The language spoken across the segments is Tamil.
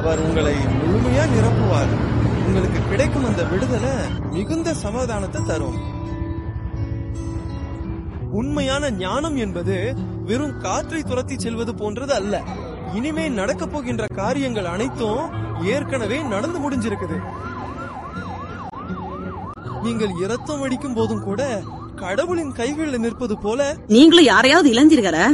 அவர் உங்களை முழுமையா நிரப்புவார் உங்களுக்கு கிடைக்கும் அந்த விடுதலை மிகுந்த சமாதானத்தை தரும் உண்மையான ஞானம் என்பது வெறும் காற்றை துரத்தி செல்வது போன்றது அல்ல இனிமே நடக்க போகின்ற காரியங்கள் அனைத்தும் ஏற்கனவே நடந்து முடிஞ்சிருக்குது நீங்கள் இரத்தம் அடிக்கும் போதும் கூட கடவுளின் கைகளில் நிற்பது போல நீங்களும் யாரையாவது இழந்தீர்களா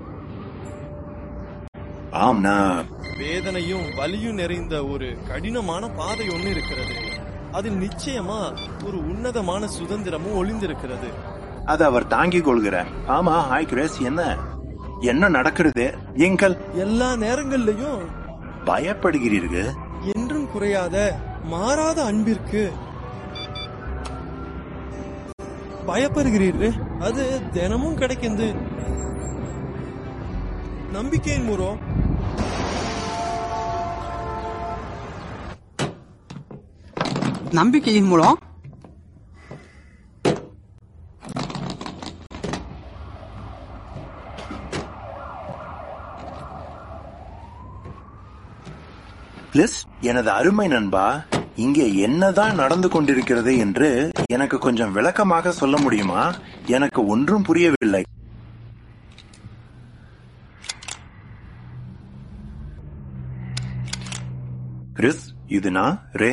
ஆம் நான் வேதனையும் வலியும் நிறைந்த ஒரு கடினமான பாதை ஒண்ணு இருக்கிறது அதில் நிச்சயமா ஒரு உன்னதமான சுதந்திரமும் ஒளிந்திருக்கிறது அதை அவர் தாங்கிக் கொள்கிறார் ஆமா ஹாய் கிரேஸ் என்ன என்ன நடக்கிறது எங்கள் எல்லா நேரங்கள்லயும் பயப்படுகிறீர்கள் என்றும் குறையாத மாறாத அன்பிற்கு பயப்படுகிறீர்கள் அது தினமும் கிடைக்குது நம்பிக்கையின் மூலம் நம்பிக்கையின் மூலம் பிளஸ் எனது அருமை நண்பா இங்கே என்னதான் நடந்து கொண்டிருக்கிறது என்று எனக்கு கொஞ்சம் விளக்கமாக சொல்ல முடியுமா எனக்கு ஒன்றும் புரியவில்லை கிறிஸ் இது நான் ரே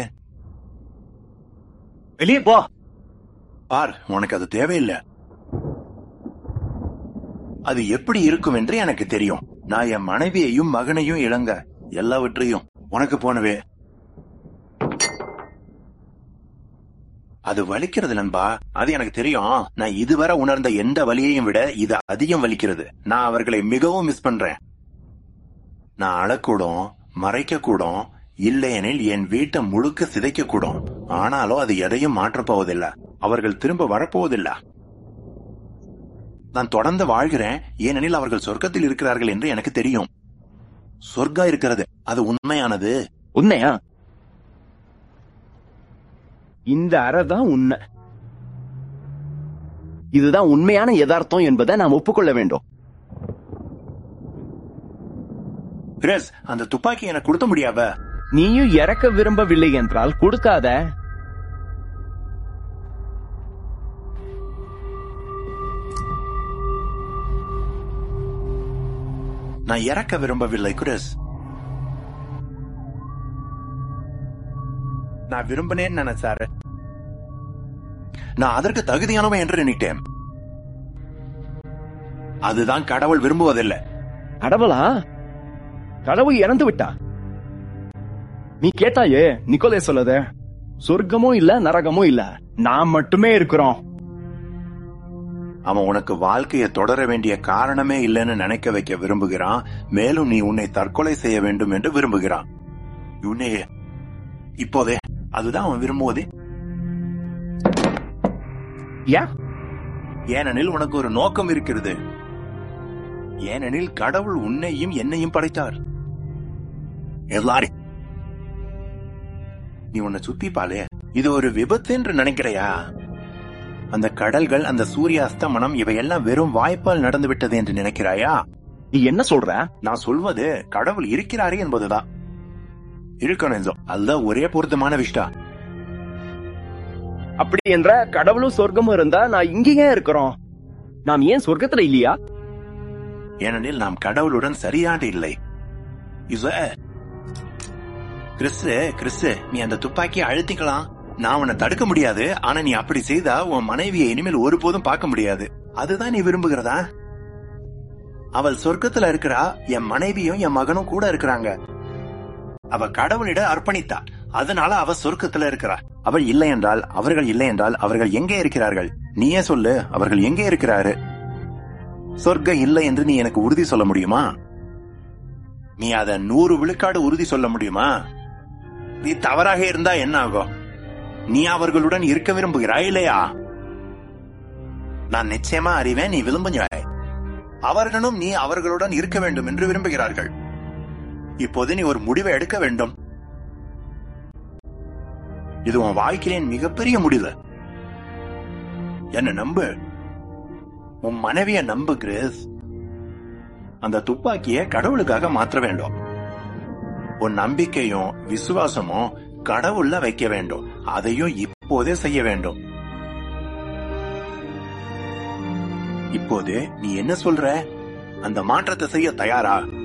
வெளியே போ பார் உனக்கு அது தேவையில்லை அது எப்படி இருக்கும் என்று எனக்கு தெரியும் நான் என் மனைவியையும் மகனையும் இழங்க எல்லாவற்றையும் உனக்கு போனவே அது வலிக்கிறது நண்பா அது எனக்கு தெரியும் நான் இதுவரை உணர்ந்த எந்த வலியையும் விட இது அதிகம் வலிக்கிறது நான் அவர்களை மிகவும் மிஸ் பண்றேன் நான் அழக்கூடும் மறைக்க கூடும் இல்லையெனில் என் வீட்டை முழுக்க சிதைக்க கூடும் ஆனாலும் அது எதையும் மாற்றப் போவதில்லை அவர்கள் திரும்ப வரப்போவதில்லை நான் தொடர்ந்து வாழ்கிறேன் ஏனெனில் அவர்கள் சொர்க்கத்தில் இருக்கிறார்கள் என்று எனக்கு தெரியும் சொர்க்கா இருக்கிறது அது உண்மையானது உண்மையா இந்த அறை தான் உண்மை இதுதான் உண்மையான யதார்த்தம் என்பதை நாம் ஒப்புக்கொள்ள வேண்டும் கிரேஸ் அந்த துப்பாக்கி எனக்கு கொடுத்த முடியாவ நீயும் இறக்க விரும்பவில்லை என்றால் கொடுக்காத நான் இறக்க விரும்பவில்லை கிரேஸ் நான் விரும்பினேன்னு நினைச்சாரு நான் அதற்கு தகுதியானவன் என்று நினைத்தேன் அதுதான் கடவுள் விரும்புவதில்லை கடவுளா கடவுள் இறந்து விட்டா நீ கேட்டாயே நிக்கோலே சொல்லத சொர்க்கமும் இல்ல நரகமும் இல்ல நாம் மட்டுமே இருக்கிறோம் அவன் உனக்கு வாழ்க்கையை தொடர வேண்டிய காரணமே இல்லைன்னு நினைக்க வைக்க விரும்புகிறான் மேலும் நீ உன்னை தற்கொலை செய்ய வேண்டும் என்று விரும்புகிறான் உன்னையே இப்போதே அதுதான் அவன் விரும்புவதே ஏன் ஏனெனில் உனக்கு ஒரு நோக்கம் இருக்கிறது ஏனெனில் கடவுள் உன்னையும் என்னையும் படைத்தார் எல்லாரும் நீ உன்னை சுத்தி பாலே இது ஒரு விபத்து என்று நினைக்கிறையா அந்த கடல்கள் அந்த சூரிய அஸ்தமனம் இவையெல்லாம் வெறும் வாய்ப்பால் நடந்து விட்டது என்று நினைக்கிறாயா நீ என்ன சொல்ற நான் சொல்வது கடவுள் இருக்கிறாரே என்பதுதான் இருக்கணும் அதுதான் ஒரே பொருத்தமான விஷயம் அப்படி என்ற கடவுளும் சொர்க்கமும் இருந்தா நான் இங்கேயே இருக்கிறோம் நாம் ஏன் சொர்க்கத்துல இல்லையா ஏனெனில் நாம் கடவுளுடன் சரியாக இல்லை இச கிறிஸ்து கிறிஸ்து நீ அந்த துப்பாக்கியை அழுத்திக்கலாம் நான் உன்னை தடுக்க முடியாது ஆனா நீ அப்படி செய்தா உன் மனைவியை இனிமேல் ஒருபோதும் பார்க்க முடியாது அதுதான் நீ விரும்புகிறதா அவள் சொர்க்கத்துல இருக்கிறா என் மனைவியும் என் மகனும் கூட இருக்கிறாங்க அவ கடவுளிட அர்ப்பணித்தா அதனால அவ சொர்க்கத்துல இருக்கிறா அவள் இல்லை என்றால் அவர்கள் இல்லை என்றால் அவர்கள் எங்கே இருக்கிறார்கள் நீயே சொல்லு அவர்கள் எங்கே இருக்கிறாரு சொர்க்கம் இல்லை என்று நீ எனக்கு உறுதி சொல்ல முடியுமா நீ அத நூறு விழுக்காடு உறுதி சொல்ல முடியுமா நீ தவறாக இருந்தா என்ன ஆகும் நீ அவர்களுடன் இருக்க விரும்புகிறாய் இல்லையா நான் நிச்சயமா அறிவேன் நீ விரும்புகிறாய் அவர்களும் நீ அவர்களுடன் இருக்க வேண்டும் என்று விரும்புகிறார்கள் இப்போது நீ ஒரு முடிவை எடுக்க வேண்டும் இது உன் வாழ்க்கையின் மிகப்பெரிய முடிவு என்ன நம்பு உன் மனைவிய நம்பு கிரேஸ் அந்த துப்பாக்கிய கடவுளுக்காக மாற்ற வேண்டும் உன் நம்பிக்கையும் விசுவாசமும் கடவுள்ல வைக்க வேண்டும் அதையும் இப்போதே செய்ய வேண்டும் இப்போது நீ என்ன சொல்ற அந்த மாற்றத்தை செய்ய தயாரா